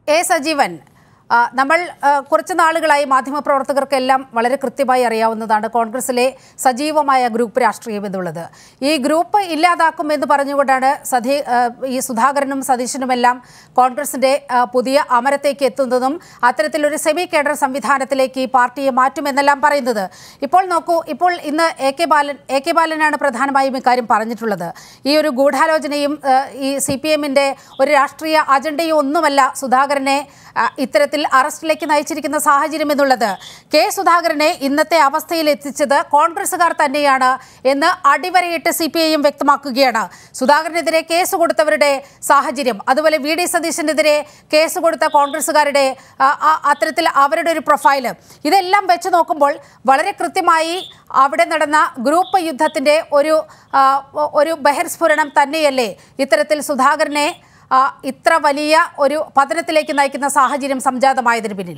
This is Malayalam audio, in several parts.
എ സജീവൻ ആ, നമ്മൾ ആ, കുറച്ച് നാളുകളായി മാധ്യമപ്രവർത്തകർക്കെല്ലാം വളരെ കൃത്യമായി അറിയാവുന്നതാണ് കോൺഗ്രസിലെ സജീവമായ ഗ്രൂപ്പ് രാഷ്ട്രീയം എന്നുള്ളത് ഈ ഗ്രൂപ്പ് ഇല്ലാതാക്കുമെന്ന് പറഞ്ഞുകൊണ്ടാണ് സധി ആ, ഈ സുധാകരനും സതീശനുമെല്ലാം കോൺഗ്രസിന്റെ ആ, പുതിയ അമരത്തേക്ക് എത്തുന്നതും അത്തരത്തിലൊരു സെമി കേഡർ സംവിധാനത്തിലേക്ക് ഈ പാർട്ടിയെ മാറ്റുമെന്നെല്ലാം പറയുന്നത് ഇപ്പോൾ നോക്കൂ ഇപ്പോൾ ഇന്ന് A K Balan A K ബാലനാണ് പ്രധാനമായും ഇക്കാര്യം പറഞ്ഞിട്ടുള്ളത് ഈ ഒരു ഗൂഢാലോചനയും ആ, ഈ സി പി എമ്മിൻ്റെ ഒരു രാഷ്ട്രീയ അജണ്ടയും ഒന്നുമല്ല സുധാകരനെ ആ, ഇത്തരത്തിൽ അറസ്റ്റിലേക്ക് നയിച്ചിരിക്കുന്ന സാഹചര്യം എന്നുള്ളത് കെ സുധാകരനെ ഇന്നത്തെ അവസ്ഥയിൽ എത്തിച്ചത് കോൺഗ്രസുകാർ തന്നെയാണ് എന്ന് അടിവരയിട്ട് സി പി ഐയും വ്യക്തമാക്കുകയാണ് സുധാകരനെതിരെ കേസ് കൊടുത്തവരുടെ സാഹചര്യം അതുപോലെ വി ഡി സതീശനെതിരെ കേസ് കൊടുത്ത കോൺഗ്രസുകാരുടെ ആ, ആ, അത്തരത്തിൽ അവരുടെ ഒരു പ്രൊഫൈല് ഇതെല്ലാം വെച്ച് നോക്കുമ്പോൾ വളരെ കൃത്യമായി അവിടെ നടന്ന ഗ്രൂപ്പ് യുദ്ധത്തിന്റെ ഒരു ആ, ഒരു ബഹിർസ്ഫുരണം തന്നെയല്ലേ ഇത്തരത്തിൽ സുധാകരനെ ആ, ഇത്ര വലിയ ഒരു പതനത്തിലേക്ക് നയിക്കുന്ന സാഹചര്യം സംജാതമായതിന് പിന്നിൽ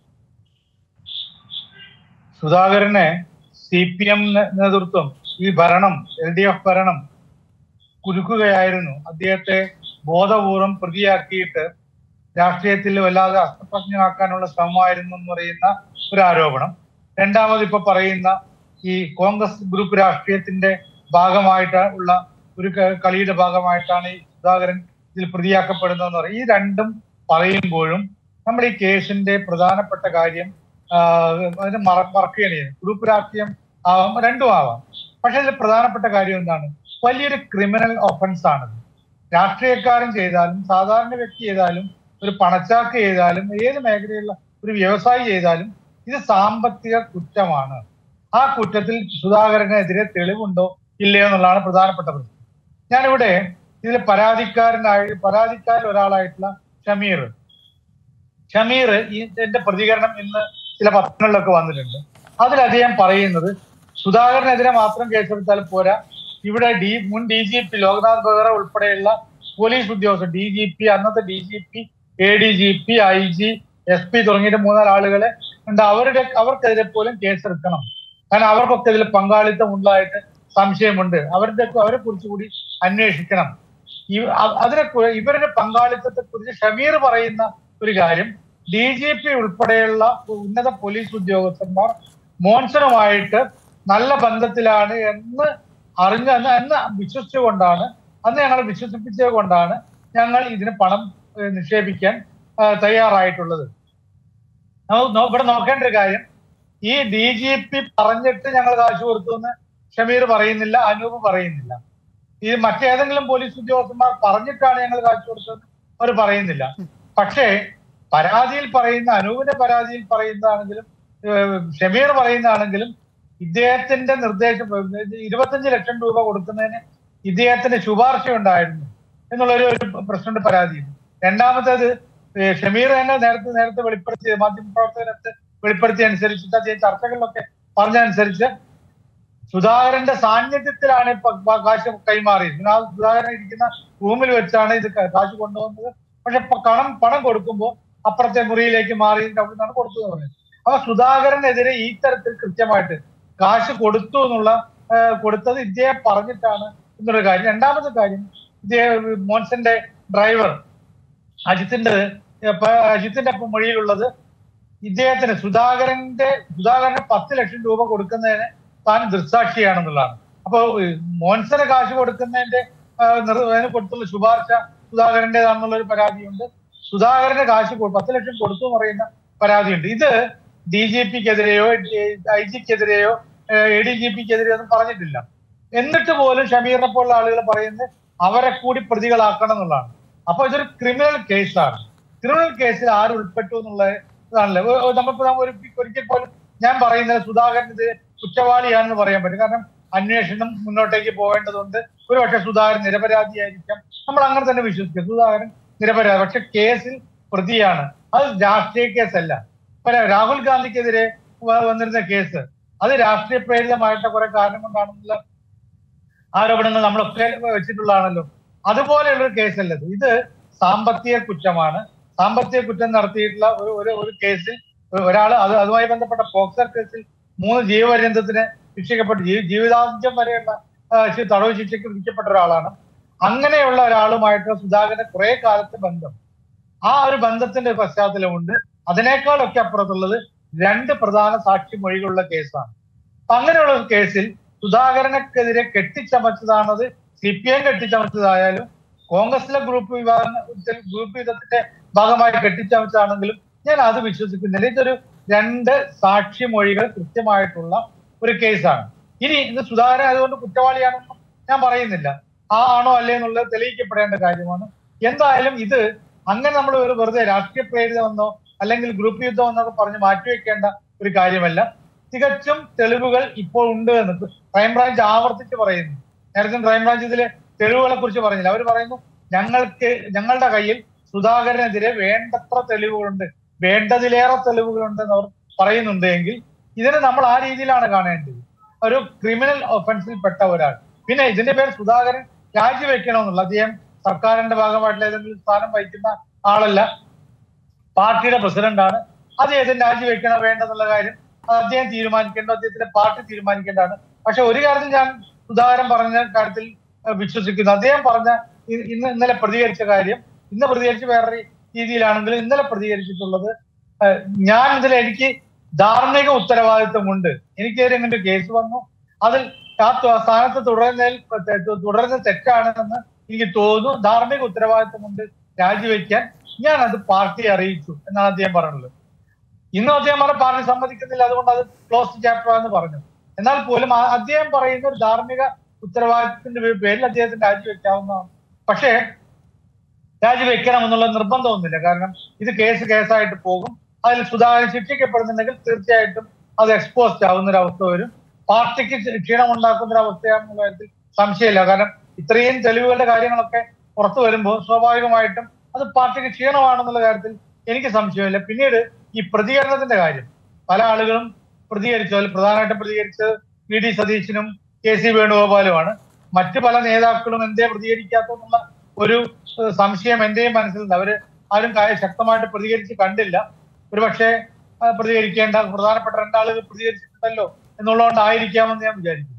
സുധാകരനെ സി പി എം നേതൃത്വം ഈ ഭരണം എൽ ഡി എഫ് ഭരണം കുലുക്കുകയായിരുന്നു അദ്ദേഹത്തെ ബോധപൂർവം പ്രതിയാക്കിയിട്ട് രാഷ്ട്രീയത്തിൽ വല്ലാതെ അസ്തപ്രജ്ഞമാക്കാനുള്ള ശ്രമമായിരുന്നു എന്ന് പറയുന്ന ഒരു ആരോപണം രണ്ടാമത് ഇപ്പൊ പറയുന്ന ഈ കോൺഗ്രസ് ഗ്രൂപ്പ് രാഷ്ട്രീയത്തിന്റെ ഭാഗമായിട്ട് ഉള്ള ഒരു ക- കളിയുടെ ഭാഗമായിട്ടാണ് ഈ സുധാകരൻ ഇതിൽ പ്രതിയാക്കപ്പെടുന്നതെന്ന് പറയും ഈ രണ്ടും പറയുമ്പോഴും നമ്മൾ ഈ കേസിന്റെ പ്രധാനപ്പെട്ട കാര്യം ആഹ് അതിന് മറ മറക്കുകയാണ് ചെയ്യുന്നത് ഗ്രൂപ്പ് രാഷ്ട്രീയം ആവാം രണ്ടും ആവാം പക്ഷെ അതിൽ പ്രധാനപ്പെട്ട കാര്യം എന്താണ് വലിയൊരു ക്രിമിനൽ ഒഫൻസ് ആണത് രാഷ്ട്രീയക്കാരൻ ചെയ്താലും സാധാരണ വ്യക്തി ചെയ്താലും ഒരു പണച്ചാക്ക് ചെയ്താലും ഏത് മേഖലയിലുള്ള ഒരു വ്യവസായി ചെയ്താലും ഇത് സാമ്പത്തിക കുറ്റമാണ് ആ കുറ്റത്തിൽ സുധാകരനെതിരെ തെളിവുണ്ടോ ഇല്ലയോ എന്നുള്ളതാണ് പ്രധാനപ്പെട്ട പ്രശ്നം ഞാനിവിടെ ഇതിൽ പരാതിക്കാരനായി പരാതിക്കാരിൽ ഒരാളായിട്ടുള്ള ഷമീർ ഷമീർ ഈ എന്റെ പ്രതികരണം ഇന്ന് ചില പത്രങ്ങളിലൊക്കെ വന്നിട്ടുണ്ട് അതിൽ അദ്ദേഹം പറയുന്നത് സുധാകരനെതിരെ മാത്രം കേസെടുത്താൽ പോരാ ഇവിടെ ഡി മുൻ D G P Loknath Behera ഉൾപ്പെടെയുള്ള പോലീസ് ഉദ്യോഗസ്ഥർ ഡി ജി പി അന്നത്തെ D G P A D G P I G S P തുടങ്ങിയിട്ട് മൂന്നാല് ആളുകളെ ഉണ്ട് അവരുടെ അവർക്കെതിരെ പോലും കേസെടുക്കണം കാരണം അവർക്കൊക്കെ ഇതിൽ പങ്കാളിത്തം ഉണ്ടായിട്ട് സംശയമുണ്ട് അവരുടെ അവരെ കുറിച്ച് കൂടി അന്വേഷിക്കണം ഇവ- അ- അതിനെ കു- ഇവരുടെ പങ്കാളിത്തത്തെ കുറിച്ച് ഷമീർ പറയുന്ന ഒരു കാര്യം ഡി ജി പി ഉൾപ്പെടെയുള്ള ഉന്നത പോലീസ് ഉദ്യോഗസ്ഥന്മാർ മോൻസണുമായിട്ട് നല്ല ബന്ധത്തിലാണ് എന്ന് അറിഞ്ഞ എന്ന് എന്ന് വിശ്വസിച്ചുകൊണ്ടാണ് അന്ന് ഞങ്ങൾ വിശ്വസിപ്പിച്ചത് കൊണ്ടാണ് ഞങ്ങൾ ഇതിന് പണം ഏഹ്, നിക്ഷേപിക്കാൻ ആ, തയ്യാറായിട്ടുള്ളത് നോ- നോ- ഇവിടെ നോക്കേണ്ട ഒരു കാര്യം ഈ ഡി ജി പി പറഞ്ഞിട്ട് ഞങ്ങൾ കാശ് കൊടുത്തു എന്ന് ഷമീർ പറയുന്നില്ല അനൂപ് പറയുന്നില്ല ഈ മറ്റേതെങ്കിലും പോലീസ് ഉദ്യോഗസ്ഥന്മാർ പറഞ്ഞിട്ടാണ് ഞങ്ങൾ കാശ് കൊടുത്തതെന്ന് അവർ പറയുന്നില്ല പക്ഷേ പരാതിയിൽ പറയുന്ന അനൂപിന്റെ പരാതിയിൽ പറയുന്നതാണെങ്കിലും ഏഹ് ഷമീർ പറയുന്നതാണെങ്കിലും ഇദ്ദേഹത്തിന്റെ നിർദ്ദേശം ഏഹ് ഇരുപത്തഞ്ച് ലക്ഷം രൂപ കൊടുക്കുന്നതിന് ഇദ്ദേഹത്തിന്റെ ശുപാർശ ഉണ്ടായിരുന്നു എന്നുള്ളൊരു ഒരു പ്രശ്നമുണ്ട് പരാതിയിൽ രണ്ടാമത്തേത് ഏഹ് ഷമീർ തന്നെ നേരത്തെ നേരത്തെ വെളിപ്പെടുത്തിയ മാധ്യമപ്രവർത്തകരത്ത് വെളിപ്പെടുത്തിയ അനുസരിച്ചിട്ട് അദ്ദേഹം ചർച്ചകളിലൊക്കെ പറഞ്ഞതനുസരിച്ച് സുധാകരന്റെ സാന്നിധ്യത്തിലാണ് ഇപ്പൊ പ- കാശ് കൈമാറിയത് പിന്നെ ആ സുധാകരൻ ഇരിക്കുന്ന റൂമിൽ വെച്ചാണ് ഇത് ക- കാശ് കൊണ്ടുവന്നത് പക്ഷെ ഇപ്പൊ പണം പണം കൊടുക്കുമ്പോൾ അപ്പുറത്തെ മുറിയിലേക്ക് മാറി അവിടെ നിന്നാണ് കൊടുത്തു എന്ന് പറയുന്നത് അപ്പൊ സുധാകരനെതിരെ ഈ തരത്തിൽ കൃത്യമായിട്ട് കാശ് കൊടുത്തു എന്നുള്ള ആ, കൊടുത്തത് ഇദ്ദേഹം പറഞ്ഞിട്ടാണ് എന്നൊരു കാര്യം രണ്ടാമത്തെ കാര്യം ഇദ്ദേഹം മോൻസന്റെ ഡ്രൈവർ അജിത്തിന്റെ ഇപ്പൊ അജിത്തിന്റെ ഒപ്പം മൊഴിയിലുള്ളത് ഇദ്ദേഹത്തിന് സുധാകരന്റെ സുധാകരന് പത്ത് ലക്ഷം രൂപ കൊടുക്കുന്നതിന് താൻ ദൃക്സാക്ഷിയാണെന്നുള്ളതാണ് അപ്പൊ മോൻസന് കാശ് കൊടുക്കുന്നതിന്റെ ആ, നിർ- അതിന് കൊടുത്തുള്ള ശുപാർശ സുധാകരന്റേതാണെന്നുള്ള ഒരു പരാതിയുണ്ട് സുധാകരന് കാശ് കൊ- പത്ത് ലക്ഷം കൊടുത്തു എന്ന് പറയുന്ന പരാതിയുണ്ട് ഇത് ഡി ജി പിക്കെതിരെയോ ഐ ജിക്കെതിരെയോ എ ഡി ജി പിക്കെതിരെയോ ഒന്നും പറഞ്ഞിട്ടില്ല എന്നിട്ട് പോലും ഷമീറിനെ പോലുള്ള ആളുകൾ പറയുന്നത് അവരെ കൂടി പ്രതികളാക്കണം എന്നുള്ളതാണ് അപ്പൊ ഇതൊരു ക്രിമിനൽ കേസാണ് ക്രിമിനൽ കേസിൽ ആര് ഉൾപ്പെട്ടു എന്നുള്ള ഇതാണല്ലോ ഒ- ഒ- നമ്മളിപ്പോ നമ്മ ഒരു ഒരിക്കൽ പോലും ഞാൻ പറയുന്നത് സുധാകരൻ ഇത് കുറ്റവാളിയാണെന്ന് പറയാൻ പറ്റും കാരണം അന്വേഷണം മുന്നോട്ടേക്ക് പോകേണ്ടതുണ്ട് ഒരു പക്ഷേ സുധാകരൻ നിരപരാധിയായിരിക്കാം നമ്മൾ അങ്ങനെ തന്നെ വിശ്വസിക്കും സുധാകരൻ നിരപരാധി പക്ഷെ കേസിൽ പ്രതിയാണ് അത് രാഷ്ട്രീയ കേസല്ല ഇപ്പൊ രാഹുൽ ഗാന്ധിക്കെതിരെ വ- വന്നിരുന്ന കേസ് അത് രാഷ്ട്രീയ പ്രേരിതമായിട്ട് കുറെ കാരണം കൊണ്ടാണെന്നുള്ള ആരോപണങ്ങൾ നമ്മളൊക്കെ വെച്ചിട്ടുള്ളതാണല്ലോ അതുപോലെയുള്ള ഒരു കേസല്ല ഇത് ഇത് സാമ്പത്തിക കുറ്റമാണ് സാമ്പത്തിക കുറ്റം നടത്തിയിട്ടുള്ള ഒരു ഒരു ഒരു കേസിൽ ഒരാൾ അത് അതുമായി ബന്ധപ്പെട്ട പോക്സർ കേസിൽ മൂന്ന് ജീവപര്യന്തത്തിന് ശിക്ഷിക്കപ്പെട്ടു ജീ- ജീവിതാന്ത്യം വരെയുള്ള ആ, ശി- തടവ് ശിക്ഷയ്ക്ക് വിധിക്കപ്പെട്ട ഒരാളാണ് അങ്ങനെയുള്ള ഒരാളുമായിട്ട് സുധാകരന് കുറെ കാലത്തെ ബന്ധം ആ ഒരു ബന്ധത്തിന്റെ പശ്ചാത്തലമുണ്ട് അതിനേക്കാളൊക്കെ അപ്പുറത്തുള്ളത് രണ്ട് പ്രധാന സാക്ഷിമൊഴികളുള്ള കേസാണ് അപ്പൊ അങ്ങനെയുള്ള ഒരു കേസിൽ സുധാകരനെതിരെ കെട്ടിച്ചമച്ചതാണത് സി പി എം കെട്ടിച്ചമച്ചതായാലും കോൺഗ്രസിലെ ഗ്രൂപ്പ് വിഭാഗം ഗ്രൂപ്പ് യുദ്ധത്തിന്റെ ഭാഗമായി കെട്ടിച്ചമച്ചതാണെങ്കിലും ഞാൻ അത് വിശ്വസിക്കുന്നില്ല ഇതൊരു രണ്ട് സാക്ഷിമൊഴികൾ കൃത്യമായിട്ടുള്ള ഒരു കേസാണ് ഇനി ഇത് സുധാകരൻ അതുകൊണ്ട് കുറ്റവാളിയാണെന്ന് ഞാൻ പറയുന്നില്ല ആ ആണോ അല്ലേ എന്നുള്ളത് തെളിയിക്കപ്പെടേണ്ട കാര്യമാണ് എന്തായാലും ഇത് അങ്ങനെ നമ്മൾ ഒരു വെറുതെ രാഷ്ട്രീയ പ്രേരിതമെന്നോ അല്ലെങ്കിൽ ഗ്രൂപ്പ് യുദ്ധം എന്നൊക്കെ പറഞ്ഞ് മാറ്റിവെക്കേണ്ട ഒരു കാര്യമല്ല തികച്ചും തെളിവുകൾ ഇപ്പോൾ ഉണ്ട് എന്ന് ക്രൈംബ്രാഞ്ച് ആവർത്തിച്ച് പറയുന്നു നേരത്തെ ക്രൈംബ്രാഞ്ച് ഇതിലെ തെളിവുകളെ കുറിച്ച് പറഞ്ഞില്ല അവർ പറയുന്നു ഞങ്ങൾക്ക് ഞങ്ങളുടെ കയ്യിൽ സുധാകരനെതിരെ വേണ്ടത്ര തെളിവുകളുണ്ട് വേണ്ടതിലേറെ തെളിവുകളുണ്ട് എന്ന് അവർ പറയുന്നുണ്ട് എങ്കിൽ ഇതിനെ നമ്മൾ ആ രീതിയിലാണ് കാണേണ്ടത് ഒരു ക്രിമിനൽ ഒഫൻസിൽ പെട്ട ഒരാൾ പിന്നെ ഇതിന്റെ പേര് സുധാകരൻ രാജിവെക്കണമെന്നുള്ള അദ്ദേഹം സർക്കാരിന്റെ ഭാഗമായിട്ടുള്ള ഏതെങ്കിലും സ്ഥാനം വഹിക്കുന്ന ആളല്ല പാർട്ടിയുടെ പ്രസിഡന്റാണ് അദ്ദേഹത്തിന് രാജിവെക്കണോ വേണ്ടെന്നുള്ള കാര്യം അത് അദ്ദേഹം തീരുമാനിക്കേണ്ട അദ്ദേഹത്തിന്റെ പാർട്ടി തീരുമാനിക്കേണ്ടതാണ് പക്ഷെ ഒരു കാര്യത്തിൽ ഞാൻ സുധാകരൻ പറഞ്ഞ കാര്യത്തിൽ ഏഹ്, വിശ്വസിക്കുന്നു അദ്ദേഹം പറഞ്ഞ ഇ- ഇന്ന് ഇന്നലെ പ്രതികരിച്ച കാര്യം ഇന്ന് പ്രതികരിച്ച് വേറെ രീതിയിലാണെങ്കിലും ഇന്നലെ പ്രതികരിച്ചിട്ടുള്ളത് ഏഹ്, ഞാൻ ഇതിൽ എനിക്ക് ധാർമ്മിക ഉത്തരവാദിത്വമുണ്ട് എനിക്കെതിരെ ഇങ്ങനെ ഒരു കേസ് വന്നു അതിൽ ആ ത- സ്ഥാനത്ത് തുടരുന്നതിൽ തെ- തുടരുന്നത് തെറ്റാണെന്ന് എനിക്ക് തോന്നുന്നു ധാർമ്മിക ഉത്തരവാദിത്വമുണ്ട് രാജിവെക്കാൻ ഞാൻ അത് പാർട്ടിയെ അറിയിച്ചു എന്നാണ് അദ്ദേഹം പറഞ്ഞത് ഇന്നും അദ്ദേഹം പറഞ്ഞ പാർട്ടി സമ്മതിക്കുന്നില്ല അതുകൊണ്ട് അത് ക്ലോസ് ചാപ്റ്റർ എന്ന് പറഞ്ഞു എന്നാൽ പോലും ആ- അദ്ദേഹം പറയുന്ന ഒരു ധാർമ്മിക ഉത്തരവാദിത്തത്തിന്റെ പേ- പേരിൽ അദ്ദേഹത്തിന് രാജിവെക്കാവുന്നതാണ് പക്ഷേ രാജിവെക്കണം എന്നുള്ള നിർബന്ധമൊന്നുമില്ല കാരണം ഇത് കേസ് കേസായിട്ട് പോകും അതിൽ സുധാകരൻ ശിക്ഷിക്കപ്പെടുന്നുണ്ടെങ്കിൽ തീർച്ചയായിട്ടും അത് എക്സ്പോസ്ഡ് ആവുന്ന ഒരു അവസ്ഥ വരും പാർട്ടിക്ക് ക്ഷീണം ഉണ്ടാക്കുന്ന ഒരു അവസ്ഥയാണെന്നുള്ള കാര്യത്തിൽ സംശയമില്ല കാരണം ഇത്രയും തെളിവുകളുടെ കാര്യങ്ങളൊക്കെ പുറത്തു വരുമ്പോൾ സ്വാഭാവികമായിട്ടും അത് പാർട്ടിക്ക് ക്ഷീണമാണെന്നുള്ള കാര്യത്തിൽ എനിക്ക് സംശയമില്ല പിന്നീട് ഈ പ്രതികരണത്തിന്റെ കാര്യം പല ആളുകളും പ്രതികരിച്ചു അതിൽ പ്രധാനമായിട്ടും പ്രതികരിച്ചത് വി ഡി സതീശനും കെ സി വേണുഗോപാലുമാണ് മറ്റു പല നേതാക്കളും എന്തേ പ്രതികരിക്കാത്തെന്നുള്ള ഒരു ഏഹ്, സംശയം എന്റെയും മനസ്സിലുണ്ട് അവര് ആരും കാര്യം ശക്തമായിട്ട് പ്രതികരിച്ച് കണ്ടില്ല ഒരുപക്ഷെ ആ, പ്രതികരിക്കേണ്ട പ്രധാനപ്പെട്ട രണ്ടാളുകൾ പ്രതികരിച്ചിട്ടുണ്ടല്ലോ എന്നുള്ളതുകൊണ്ടായിരിക്കാമെന്ന് ഞാൻ വിചാരിക്കുന്നു